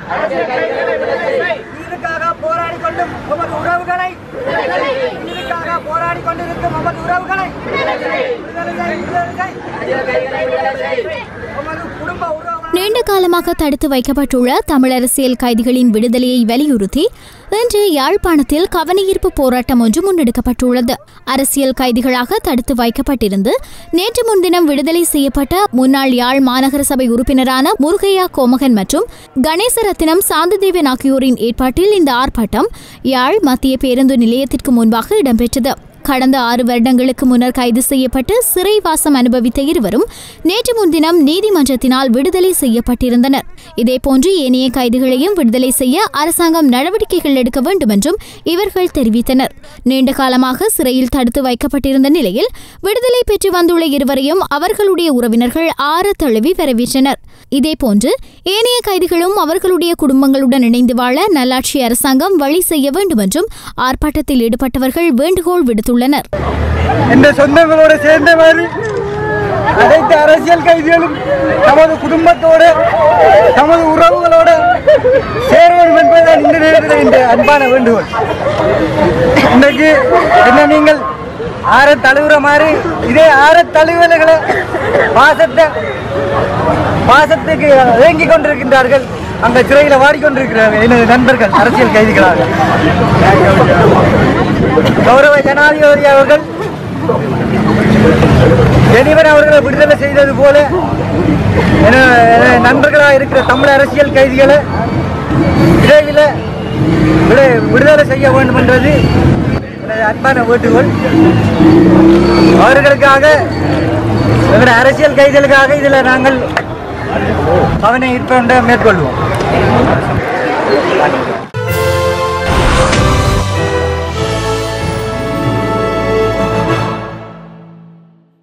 இதற்காக போராடி கொண்டும் உமது உறவுகளை இதற்காக போராடி கொண்டிருக்கும் உமது உறவுகளை விடுதலை செய், விடுதலை செய். உமது குடும்ப உறவுகளை நீண்ட காலமாக தடுத்து வைக்கப்பட்டுள்ள தமிழ் அரசியல் கைதிகளின் விடுதலையை வலியுறுத்தி இன்று யாழ்ப்பாணத்தில் கவனஈர்ப்பு போராட்டம் ஒன்று முன்னெடுக்கப்பட்டுள்ளது அரசியல் கைதிகளாக தடுத்து வைக்கப்பட்டிருந்து நேற்று முன்தினம் விடுதலை செய்யப்பட்ட முன்னாள் யாழ் மாநகர சபை உறுப்பினரான முருகையா கோமகன் மற்றும் கணேசரத்தினம் சாந்ததேவன் ஆகியோரின் ஏற்பாட்டில் இந்த ஆர்ப்பாட்டம் யாழ் மத்திய பேருந்து நிலையத்திற்கு முன்பாக இடம்பெற்றது கடந்த ஆறு வருடங்களுக்கு முன்னர் கைது செய்யப்பட்டு சிறைவாசம் அனுபவித்த இருவரும் நேற்று முன்தினம் நீதிமன்றத்தினால் விடுதலை செய்யப்பட்டிருந்தனர் இதேபோன்று ஏனைய கைதிகளையும் விடுதலை செய்ய அரசாங்கம் நடவடிக்கைகள் எடுக்க வேண்டும் என்றும் இவர்கள் தெரிவித்தனர் நீண்ட காலமாக சிறையில் தடுத்து வைக்கப்பட்டிருந்த நிலையில் விடுதலை பெற்று வந்துள்ள இருவரையும் அவர்களுடைய உறவினர்கள் ஆற தழுவி வரவேற்றனர் இதேபோன்று ஏனைய கைதிகளும் அவர்களுடைய குடும்பங்களுடன் இணைந்து வாழ நல்லாட்சி அரசாங்கம் வழி செய்ய வேண்டும் என்றும் ஆர்ப்பாட்டத்தில் ஈடுபட்டவர்கள் வேண்டுகோள் விடுத்துள்ளனர் என்ற சொந்தங்களோடு சேர்ந்த மாதிரி அனைத்து அரசியல் கைதிகளும் தமது குடும்பத்தோடு தமது உறவுகளோடு சேர வேண்டும் என்பதுதான் இந்த நேரத்தில் இந்த அன்பான வேண்டுகோள் இன்றைக்கு என்ன நீங்கள் ஆற தழுவுற மாதிரி இதே ஆற தழுவல்களை பாசத்தை பாசத்துக்கு இயங்கிக் கொண்டிருக்கின்றார்கள் அந்த சிறையில் வாடிக்கொண்டிருக்கிறார்கள் எனது நண்பர்கள் அரசியல் கைதிகளாக கௌரவ ஜனாதிபதி அவர்கள் ஜெனிவன் அவர்களை விடுதலை செய்தது போல என என நண்பர்களாக இருக்கிற தமிழ் அரசியல் கைதிகளை விரைவில் விடு- விடுதலை செய்ய வேண்டும் என்றது எனது அன்பான வேண்டுகோள் அவர்களுக்காக எங்களுடைய அரசியல் கைதிகளுக்காக இதில் நாங்கள் அவனை ஈர்ப்பை மேற்கொள்வோம்